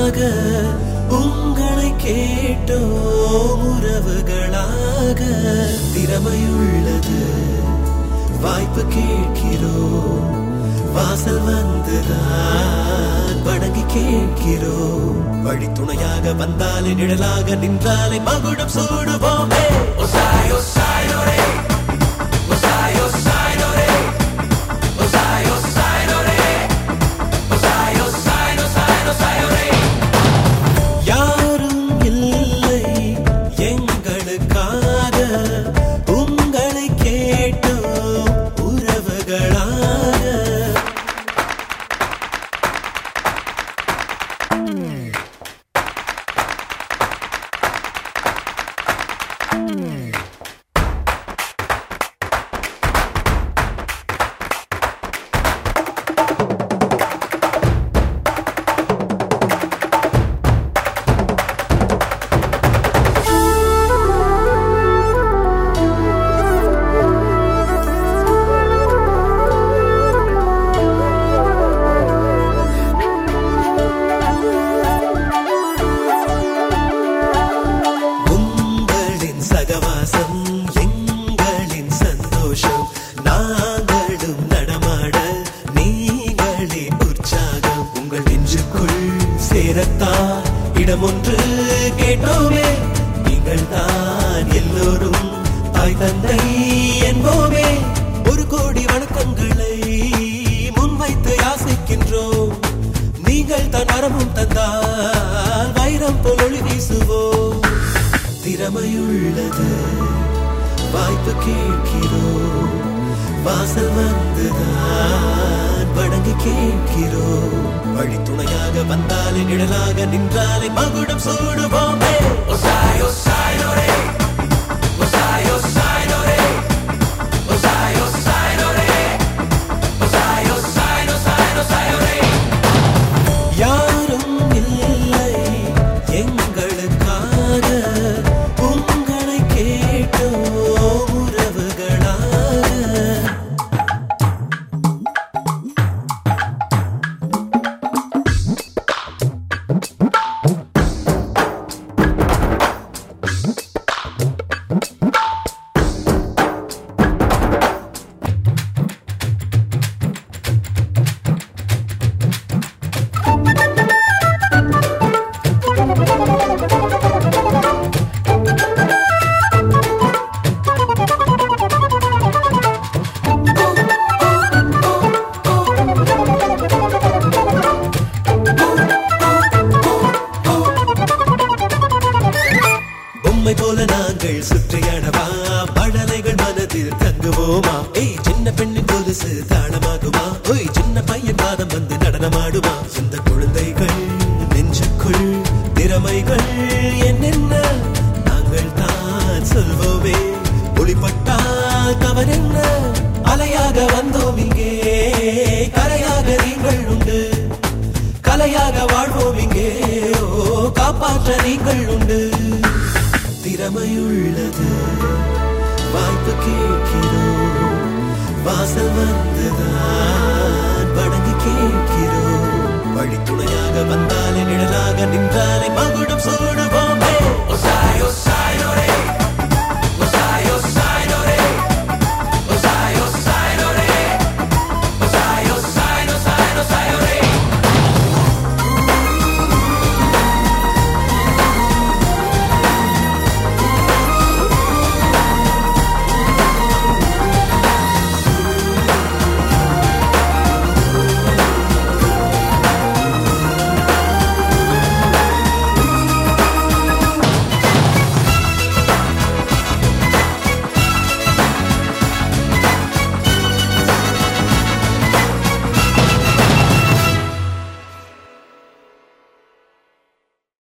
உறவுகளாக உங்களை கேட்டோம் உறவுகளாக திறமையுள்ளது வாய்ப்பு கேட்கிறோம் வாசல் வந்துதான் வணங்கி கேட்கிறோம் வழி துணையாக வந்தாலே நிழலாக நின்றாலே மகுடம் சூடுவோமே ஒசாய் ஒசாய் நொரே ஒசாய் ஒசாய் நொரே ஒசாய் ஒசாய் நொரே ஒசாய் ஒசாய் ஒசாய் ஒசாய் நொரே யாரும் இல்லை எங்களுக்காக உங்களை கேட்டோம் உறவுகளாக உங்களின் சகவாசம் எங்களின் சந்தோஷம் நாங்களும் நடமாட நீங்களே உற்சாகம் உங்கள் நெஞ்சுக்குள் சேரத்தான் இடம் ஒன்று கேட்டோமே நீங்கள் தான் எல்லோரும் தாய் தந்தை என்போமே ஒரு கோடி வணக்கங்களை முன்வைத்து யாசிக்கின்றோம் நீங்கள் தான் வரமும் தந்தால் வைரம் போல் ஒளி வீசுவோம் திறமையுள்ளது வாய்ப்பு கேட்கிறோம் வாசல் வந்துதான் வணங்கி கேட்கிறோம் வழி துணையாக வந்தாலே நிழலாக நின்றாலே மகுடம் சூடுவோமே ஒசாய் ஒசாய் நொரே ஒசாய் ஒசாய் நொரே ஒசாய் ஒசாய் நொரே ஒசாய் ஒசாய் ஒசாய் ஒசாய் நொரே யாரும் இல்லை எங்களுக்காக உங்களை கேட்டோம் உறவுகளாக பொம்மை போல நாங்கள் சுற்றியடவா மழலைகள் மனதில் தங்குவோமா ஏய் சின்ன பெண்ணின் கொலுசு தாளமாகுமா ஓய் சின்ன பையன் பாதம் வந்து நடனமாடுமா இந்த குழந்தைகள் நெஞ்சுக்குள் திறமைகள் என்னென்ன நாங்கள் தான் சொல்வோமே ஒளிப்பட்டால் தவறென்ன அலையாக வந்தோம் இங்கே கரையாக நீங்கள் உண்டு கலையாக வாழ்வோம் இங்கே ஓ காப்பாற்ற நீங்கள் உண்டு திறமையுள்ளது வாய்ப்பு கேட்கிறோம் வாசல் வந்து